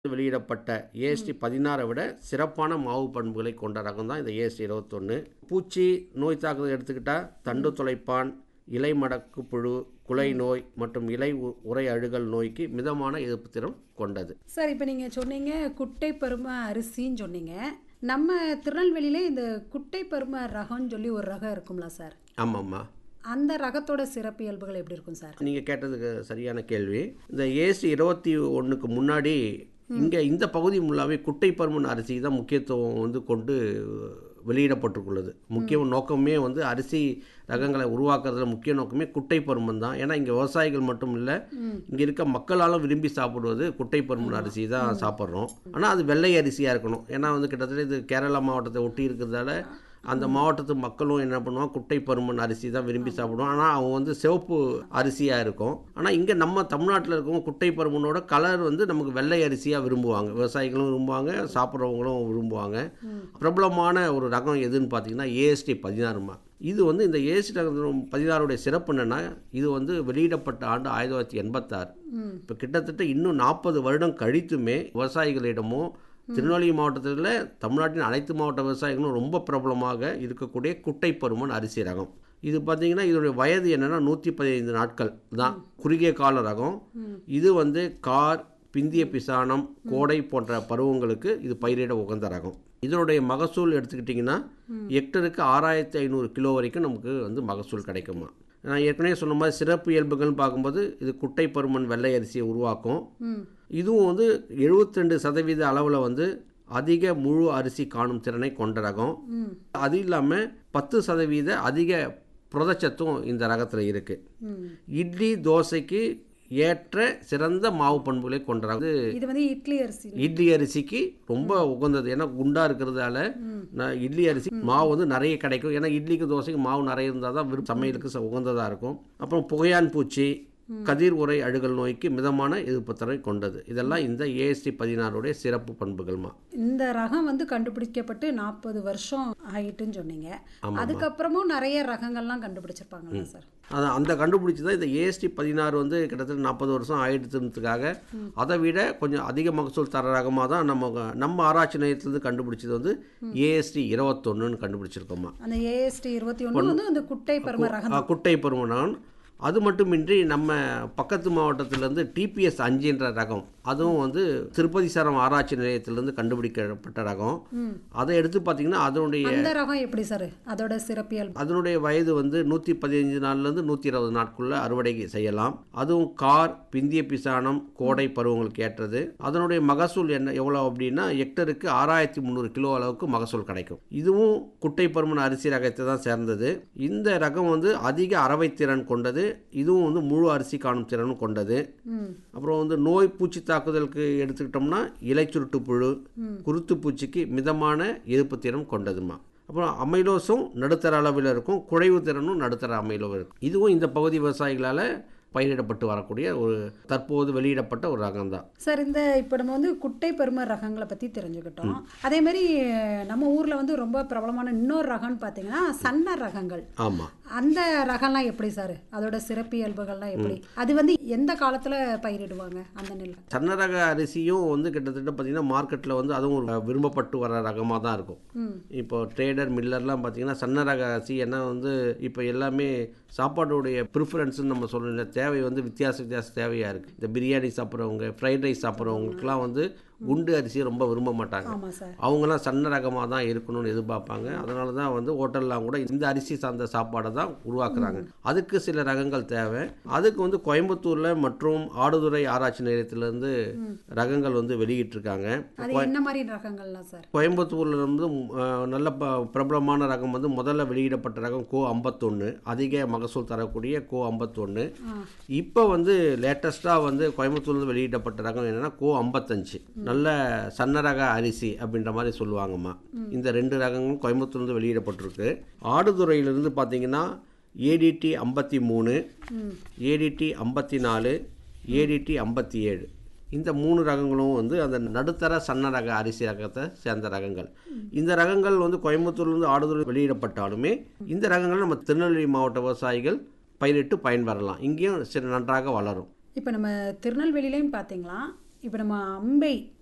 வெளியிடப்பட்ட ஏஎஸ்டி பதினாறை விட சிறப்பான மாவு பண்புகளை கொண்ட ரகம் தான் இந்த ஏஎஸ்டி இருபத்தொன்று பூச்சி நோய் தாக்குதல் எடுத்துக்கிட்டால் தண்டு துளைப்பான் இலை மடக்கு புழு குலை நோய் மற்றும் இலை உ- உறை அழுகல் நோய்க்கு மிதமான எதிர்ப்பு திறன் கொண்டது சார் இப்போ நீங்கள் சொன்னீங்க குட்டை பரும அரிசின்னு சொன்னீங்க நம்ம திருநெல்வேலியில இந்த குட்டை பரும ரகம்னு சொல்லி ஒரு ரகம் இருக்கும்ல சார் ஆமாம்மா அந்த ரகத்தோட சிறப்பியல்புகள் எப்படி இருக்கும் சார் நீங்கள் கேட்டதுக்கு சரியான கேள்வி இந்த ஏசி இருபத்தி ஒன்றுக்கு முன்னாடி இங்கே இந்த பகுதி முல்லாவே குட்டை பருமன் அரிசி தான் முக்கியத்துவம் வந்து கொண்டு வெளியிடப்பட்டிருக்குள்ளது முக்கிய நோக்கமே வந்து அரிசி ரகங்களை உருவாக்குறதுல முக்கிய நோக்கமே குட்டை பருமன் தான் ஏன்னா இங்கே விவசாயிகள் மட்டும் இல்லை இங்கே இருக்க மக்களாலும் விரும்பி சாப்பிடுவது குட்டை பருமன் அரிசி தான் சாப்பிட்றோம் ஆனால் அது வெள்ளை அரிசியாக இருக்கணும் ஏன்னா வந்து கிட்டத்தட்ட இது கேரளா மாவட்டத்தை ஒட்டி இருக்கிறதால அந்த மாவட்டத்து மக்களும் என்ன பண்ணுவாங்க குட்டை பருமன் அரிசி தான் விரும்பி சாப்பிடுவோம் ஆனால் அவங்க வந்து சிவப்பு அரிசியாக இருக்கும் ஆனால் இங்கே நம்ம தமிழ்நாட்டில் இருக்கவங்க குட்டை பருமனோட கலர் வந்து நமக்கு வெள்ளை அரிசியாக விரும்புவாங்க விவசாயிகளும் விரும்புவாங்க சாப்பிட்றவங்களும் விரும்புவாங்க பிரபலமான ஒரு ரகம் எதுன்னு பார்த்தீங்கன்னா ஏஎஸ்டி பதினாறுமா இது வந்து இந்த ஏஎஸ்டி ரகம் பதினாறுடைய சிறப்பு என்னென்னா இது வந்து வெளியிடப்பட்ட ஆண்டு ஆயிரத்தி தொள்ளாயிரத்தி எண்பத்தாறு இப்போ கிட்டத்தட்ட இன்னும் நாற்பது வருடம் கழித்துமே விவசாயிகளிடமும் திருநெல்வேலி மாவட்டத்தில் தமிழ்நாட்டின் அனைத்து மாவட்ட விவசாயிகளும் ரொம்ப பிரபலமாக இருக்கக்கூடிய குட்டை பருமன் அரிசி ரகம் இது பார்த்தீங்கன்னா இதனுடைய வயது என்னன்னா நூற்றி பதினைந்து நாட்கள் தான் குறுகிய கால ரகம் இது வந்து கார் பிந்திய பிசானம் கோடை போன்ற பருவங்களுக்கு இது பயிரிட உகந்த ரகம் இதனுடைய மகசூல் எடுத்துக்கிட்டிங்கன்னா ஹெக்டருக்கு ஆறாயிரத்தி ஐநூறு கிலோ வரைக்கும் நமக்கு வந்து மகசூல் கிடைக்குமா நான் ஏற்கனவே சொன்ன மாதிரி சிறப்பு இயல்புகள்னு பார்க்கும்போது இது குட்டை பருமன் வெள்ளை அரிசியை உருவாக்கும் ம் இதுவும் வந்து 72% சதவீத அளவில் வந்து அதிக முழு அரிசி காணும் திறனை கொண்ட ரகம் ம் அது இல்லாமல் பத்து சதவீத அதிக புரதச்சத்தும் இந்த ரகத்தில் இருக்குது ம் இட்லி தோசைக்கு ஏற்ற சிறந்த மாவு பண்புகளை கொண்ட ரகம் இது இது வந்து இட்லி அரிசி இட்லி அரிசிக்கு ரொம்ப உகந்தது ஏன்னா குண்டா இருக்கிறதால நான் இட்லி அரிசி மாவு வந்து நிறைய கிடைக்கும் ஏன்னா இட்லிக்கு தோசைக்கு மாவு நிறைய இருந்தால் தான் விரும்ப சமையலுக்கு ச- உகந்ததா இருக்கும் அப்புறம் புகையான் பூச்சி கதிர் உரை அழுகல் நோய்க்கு மிதமான எதிர்ப்பு திறன் கொண்டது இதெல்லாம் இந்த ஏஎஸ்டி பதினாறுடைய சிறப்பு பண்புகள்மா இந்த ரகம் வந்து கண்டுபிடிக்கப்பட்டு நாற்பது வருஷம் ஆயிட்டுன்னு சொன்னீங்க அதுக்கப்புறமும் நிறைய ரகங்கள்லாம் கண்டுபிடிச்சிருப்பாங்களா சார் அது அந்த கண்டுபிடிச்சி தான் இந்த ஏஎஸ்டி பதினாறு வந்து கிட்டத்தட்ட நாற்பது வருஷம் ஆயிடுத்துறதுக்காக அதை விட கொஞ்சம் அதிக மகசூல் தர ரகமாக தான் நம்ம நம்ம ஆராய்ச்சி நிலையத்திலேருந்து கண்டுபிடிச்சது வந்து ஏஎஸ்டி இருபத்தொன்னுன்னு கண்டுபிடிச்சிருக்கோமா அந்த ஏஎஸ்டி இருபத்தி ஒன்று வந்து அந்த குட்டை பரும ரகம் ஆ, குட்டை பருமனான் அது மட்டுமின்றி நம்ம பக்கத்து மாவட்டத்திலேருந்து டிபிஎஸ் அஞ்சுன்ற ரகம் அதுவும் வந்து திருப்பதி சாரம் ஆராய்ச்சி நிலையத்திலேருந்து கண்டுபிடிக்கப்பட்ட ரகம் அதை எடுத்து பார்த்தீங்கன்னா அதனுடைய அந்த ரகம் எப்படி சார் அதோட சிறப்பியல்பு அதனுடைய வயது வந்து நூற்றி பதினஞ்சு நாள்லேருந்து நூற்றி இருபது நாட்குள்ள அறுவடை செய்யலாம் அதுவும் கார் பிந்திய பிசானம் கோடை பருவங்களுக்கு ஏற்றது அதனுடைய மகசூல் என்ன எவ்வளோ அப்படின்னா ஹெக்டருக்கு ஆறாயிரத்தி முந்நூறு கிலோ அளவுக்கு மகசூல் கிடைக்கும் இதுவும் குட்டை பருமன் அரிசி ரகத்தை தான் சேர்ந்தது இந்த ரகம் வந்து அதிக அரவை திறன் கொண்டது இதுவும் வந்து முழு அரிசி காணும் திறனும் கொண்டது ம் அப்புறம் வந்து நோய் பூச்சி தாக்குதலுக்கு எடுத்துக்கிட்டோம்னா இலைச்சுருட்டு புழு குருத்து பூச்சிக்கு மிதமான எதிர்ப்பு திறன் கொண்டதுமா அப்புறம் அமைலோஸும் நடுத்தர அளவில் இருக்கும் குறைவு திறனும் நடுத்தர அமைலோ இருக்கும் இதுவும் இந்த பகுதி விவசாயிகளால் பயிரிடப்பட்டு வரக்கூடிய ஒரு தற்போது வெளியிடப்பட்ட ஒரு ரகம் தான் சார் இந்த இப்போ நம்ம வந்து குட்டை பரும ரகங்களை பற்றி தெரிஞ்சுக்கிட்டோம் அதே மாதிரி நம்ம ஊரில் வந்து ரொம்ப பிரபலமான இன்னொரு ரகம்னு பார்த்தீங்கன்னா சன்ன ரகங்கள் ஆமாம் அந்த ரகம்லாம் எப்படி சார் அதோட சிறப்பியல்புகள்லாம் எப்படி அது வந்து எந்த காலத்தில் பயிரிடுவாங்க அந்த நெல் சன்னரக அரிசியும் வந்து கிட்டத்தட்ட பார்த்திங்கன்னா மார்க்கெட்டில் வந்து அதுவும் ஒரு விரும்பப்பட்டு வர ரகமாக தான் இருக்கும் ம் இப்போ ட்ரேடர் மில்லர்லாம் பார்த்தீங்கன்னா சன்ன ரக அரிசி ஏன்னா வந்து இப்போ எல்லாமே சாப்பாடுடைய ப்ரிஃபரன்ஸ்னு நம்ம சொல்கிற தேவை வந்து வித்தியாச வித்தியாச தேவையாக இருக்குது இந்த பிரியாணி சாப்பிட்றவங்க ஃப்ரைட் ரைஸ் சாப்பிட்றவங்களுக்குலாம் வந்து குண்டு அரிசியை ரொம்ப விரும்ப மாட்டாங்க ஆமாம் சார் அவங்களாம் சன்ன ரகமாக தான் இருக்கணும்னு எதிர்பார்ப்பாங்க அதனால தான் வந்து ஹோட்டல்லாம் கூட இந்த அரிசி சார்ந்த சாப்பாடை தான் உருவாக்குறாங்க அதுக்கு சில ரகங்கள் தேவை அதுக்கு வந்து கோயம்புத்தூரில் மற்றும் ஆடுதுறை ஆராய்ச்சி நிலையத்திலேருந்து ரகங்கள் வந்து வெளியிட்டிருக்காங்க அது என்ன மாதிரி ரகங்கள்லாம் சார் கோயம்புத்தூர்ல இருந்து அஹ், நல்ல ப பிரபலமான ரகம் வந்து முதல்ல வெளியிடப்பட்ட ரகம் கோ ஐம்பத்தொன்று அதிக மகசூல் தரக்கூடிய கோ ஐம்பத்தொன்று இப்போ வந்து லேட்டஸ்ட்டாக வந்து கோயம்புத்தூர்லேருந்து வெளியிடப்பட்ட ரகம் என்னென்னா கோ ஐம்பத்தஞ்சு நல்ல சன்ன ரக அரிசி அப்படின்ற மாதிரி சொல்லுவாங்கம்மா இந்த ரெண்டு ரகங்களும் கோயம்புத்தூர்லேருந்து வெளியிடப்பட்டிருக்கு ஆடுதுறையிலிருந்து பார்த்தீங்கன்னா ஏடிடி ஐம்பத்தி மூணு ஏடிடி ஐம்பத்தி நாலு ஏடிடி ஐம்பத்தி ஏழு இந்த மூணு ரகங்களும் வந்து அந்த நடுத்தர சன்ன ரக அரிசி ரகத்தை சேர்ந்த ரகங்கள் இந்த ரகங்கள் வந்து கோயம்புத்தூர்லேருந்து ஆடுதுறை வெளியிடப்பட்டாலுமே இந்த ரகங்கள் நம்ம திருநெல்வேலி மாவட்ட விவசாயிகள் பயிரிட்டு பயன்பெறலாம் இங்கேயும் சிறு நன்றாக வளரும் இப்போ நம்ம திருநெல்வேலியிலையும் பார்த்தீங்களா இப்போ நம்ம அம்பை